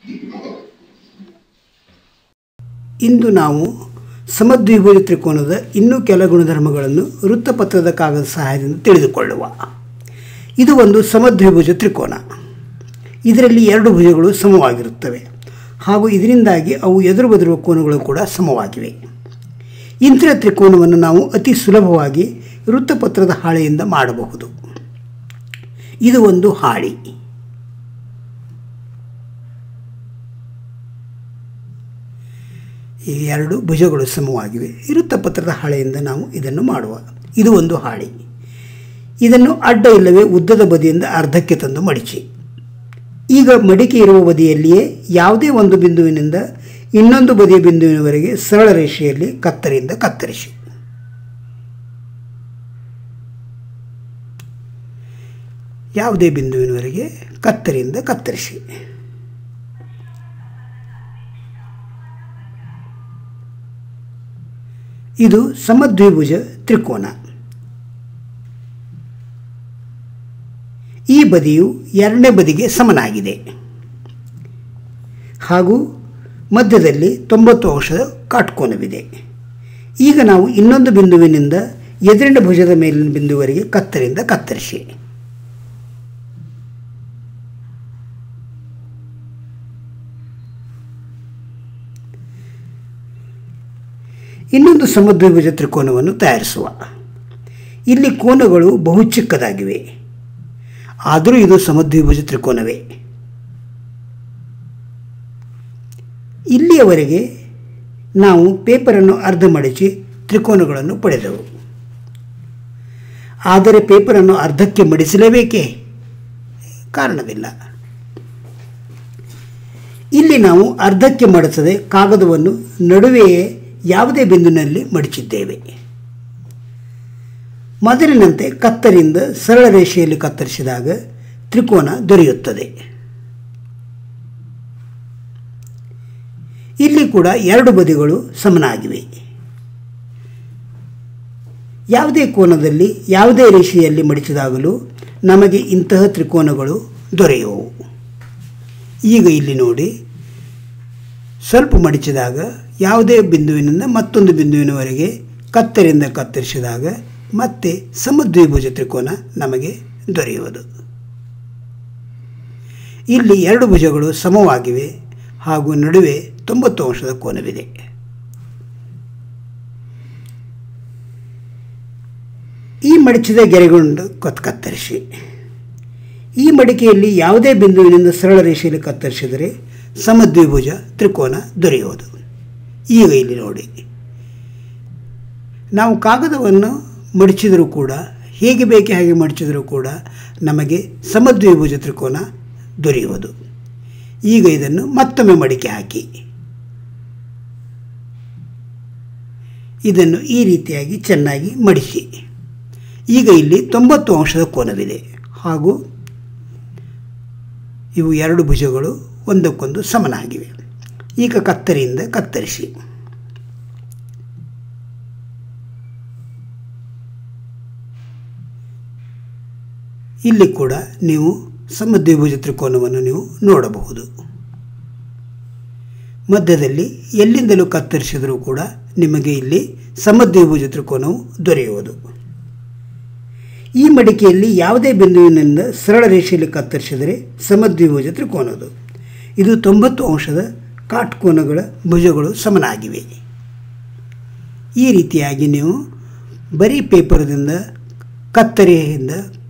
ಇಂದು ನಾವು ಸಮದ್ವಿಭುಜ ತ್ರಿಕೋನದ ಇನ್ನೂ ಕೆಲ ಗುಣಧರ್ಮಗಳನ್ನು ವೃತ್ತಪತ್ರದ ಕಾಗದ ಸಹಾಯದಿಂದ ತಿಳಿದುಕೊಳ್ಳುವ ಇದು ಒಂದು ಸಮದ್ವಿಭುಜ ತ್ರಿಕೋನ ಇದರಲ್ಲಿ ಎರಡು ಭುಜಗಳು ಸಮವಾಗಿರುತ್ತವೆ ಹಾಗೂ ಇದರಿಂದಾಗಿ ಅವು ಎದುರು ಬದಿರುವ ಕೋನಗಳು ಕೂಡ ಸಮವಾಗಿವೆ ಇಂಥ ತ್ರಿಕೋನವನ್ನು ನಾವು ಅತಿ ಸುಲಭವಾಗಿ ವೃತ್ತಪತ್ರದ ಹಾಳೆಯಿಂದ ಮಾಡಬಹುದು ಇದು ಒಂದು ಹಾಳಿ ಈ ಎರಡು ಭುಜಗಳು ಸಮವಾಗಿವೆ ವೃತ್ತಪತ್ರದ ಹಾಳೆಯಿಂದ ನಾವು ಇದನ್ನು ಮಾಡುವ ಇದು ಒಂದು ಹಾಳಿ ಇದನ್ನು ಅಡ್ಡ ಇಲ್ಲವೇ ಉದ್ದದ ಬದಿಯಿಂದ ಅರ್ಧಕ್ಕೆ ತಂದು ಮಡಿಚಿ ಈಗ ಮಡಿಕೆ ಇರುವ ಬದಿಯಲ್ಲಿಯೇ ಯಾವುದೇ ಒಂದು ಬಿಂದುವಿನಿಂದ ಇನ್ನೊಂದು ಬದಿಯ ಬಿಂದುವಿನವರೆಗೆ ಸರಳ ರೇಷೆಯಲ್ಲಿ ಕತ್ತರಿಯಿಂದ ಕತ್ತರಿಸಿ ಯಾವುದೇ ಬಿಂದುವಿನವರೆಗೆ ಕತ್ತರಿಯಿಂದ ಕತ್ತರಿಸಿ ಇದು ಸಮದ್ವಿಭುಜ ತ್ರಿಕೋನ ಈ ಬದಿಯು ಎರಡನೇ ಬದಿಗೆ ಸಮನಾಗಿದೆ ಹಾಗೂ ಮಧ್ಯದಲ್ಲಿ ತೊಂಬತ್ತು ಅಂಶದ ಕಾಟ್ಕೋನವಿದೆ ಈಗ ನಾವು ಇನ್ನೊಂದು ಬಿಂದುವಿನಿಂದ ಎದುರಿನ ಭುಜದ ಮೇಲಿನ ಬಿಂದುವರೆಗೆ ಕತ್ತರಿಂದ ಕತ್ತರಿಸಿ ಇನ್ನೊಂದು ಸಮದ್ವಿಭುಜ ತ್ರಿಕೋನವನ್ನು ತಯಾರಿಸುವ ಇಲ್ಲಿ ಕೋನಗಳು ಬಹು ಚಿಕ್ಕದಾಗಿವೆ ಆದರೂ ಇದು ಸಮದ್ವಿಭುಜ ತ್ರಿಕೋನವೇ ಇಲ್ಲಿಯವರೆಗೆ ನಾವು ಪೇಪರನ್ನು ಅರ್ಧ ಮಡಚಿ ತ್ರಿಕೋನಗಳನ್ನು ಪಡೆದೆವು ಆದರೆ ಪೇಪರನ್ನು ಅರ್ಧಕ್ಕೆ ಮಡಿಸಲೇಬೇಕೇ ಕಾರಣವಿಲ್ಲ ಇಲ್ಲಿ ನಾವು ಅರ್ಧಕ್ಕೆ ಮಡಿಸದೆ ಕಾಗದವನ್ನು ನಡುವೆಯೇ ಯಾವುದೇ ಬಿಂದುವಿನಲ್ಲಿ ಮಡಿಚಿದ್ದೇವೆ ಮೊದಲಿನಂತೆ ಕತ್ತರಿಂದ ಸರಳ ರೇಷೆಯಲ್ಲಿ ಕತ್ತರಿಸಿದಾಗ ತ್ರಿಕೋನ ದೊರೆಯುತ್ತದೆ ಇಲ್ಲಿ ಕೂಡ ಎರಡು ಬದಿಗಳು ಸಮನಾಗಿವೆ ಯಾವುದೇ ಕೋನದಲ್ಲಿ ಯಾವುದೇ ರೇಷೆಯಲ್ಲಿ ಮಡಿಸಿದಾಗಲೂ ನಮಗೆ ಇಂತಹ ತ್ರಿಕೋನಗಳು ದೊರೆಯುವು ಈಗ ಇಲ್ಲಿ ನೋಡಿ ಸ್ವಲ್ಪ ಮಡಿಚಿದಾಗ ಯಾವುದೇ ಬಿಂದುವಿನಿಂದ ಮತ್ತೊಂದು ಬಿಂದುವಿನವರೆಗೆ ಕತ್ತರಿಂದ ಕತ್ತರಿಸಿದಾಗ ಮತ್ತೆ ಸಮದ್ವಿಭುಜ ತ್ರಿಕೋನ ನಮಗೆ ದೊರೆಯುವುದು ಇಲ್ಲಿ ಎರಡು ಭುಜಗಳು ಸಮವಾಗಿವೆ ಹಾಗೂ ನಡುವೆ ತೊಂಬತ್ತು ಅಂಶದ ಕೋನವಿದೆ ಈ ಮಡಿಚಿದ ಗೆರೆಗೊಂಡು ಕೊತ್ ಕತ್ತರಿಸಿ ಈ ಮಡಿಕೆಯಲ್ಲಿ ಯಾವುದೇ ಬಿಂದುವಿನಿಂದ ಸರಳ ರೇಷೆಯಲ್ಲಿ ಕತ್ತರಿಸಿದರೆ ಸಮದ್ವಿಭುಜ ತ್ರಿಕೋನ ದೊರೆಯುವುದು ಈಗ ಇಲ್ಲಿ ನೋಡಿ ನಾವು ಕಾಗದವನ್ನು ಮಡಚಿದರೂ ಕೂಡ ಹೇಗೆ ಬೇಕೆ ಹಾಗೆ ಮಡಚಿದರೂ ಕೂಡ ನಮಗೆ ಸಮದ್ವಿಭುಜ ತ್ರಿಕೋನ ದೊರೆಯುವುದು ಈಗ ಇದನ್ನು ಮತ್ತೊಮ್ಮೆ ಮಡಿಕೆ ಹಾಕಿ ಇದನ್ನು ಈ ರೀತಿಯಾಗಿ ಚೆನ್ನಾಗಿ ಮಡಿಸಿ ಈಗ ಇಲ್ಲಿ ತೊಂಬತ್ತು ಅಂಶದ ಕೋನವಿದೆ ಹಾಗೂ ಇವು ಎರಡು ಭುಜಗಳು ಒಂದಕ್ಕೊಂದು ಸಮನಾಗಿವೆ ಈಗ ಕತ್ತರಿಯಿಂದ ಕತ್ತರಿಸಿ ಇಲ್ಲಿ ಕೂಡ ನೀವು ಸಮದ್ವಿಭುಜ ತ್ರಿಕೋನವನ್ನು ನೀವು ನೋಡಬಹುದು ಮಧ್ಯದಲ್ಲಿ ಎಲ್ಲಿಂದಲೂ ಕತ್ತರಿಸಿದರೂ ಕೂಡ ನಿಮಗೆ ಇಲ್ಲಿ ಸಮದ್ವಿಭುಜ ತ್ರಿಕೋನವು ದೊರೆಯುವುದು ಈ ಮಡಿಕೆಯಲ್ಲಿ ಯಾವುದೇ ಬಿಂದುವಿನಿಂದ ಸರಳ ರೇಷೆಯಲ್ಲಿ ಕತ್ತರಿಸಿದರೆ ಸಮದ್ವಿಭುಜ ತ್ರಿಕೋನದು ಇದು ತೊಂಬತ್ತು ಅಂಶದ ಕಾಟ್ಕೋನಗಳ ಭುಜಗಳು ಸಮನಾಗಿವೆ ಈ ರೀತಿಯಾಗಿ ನೀವು ಬರೀ ಪೇಪರ್ದಿಂದ ಕತ್ತರಿಯಿಂದ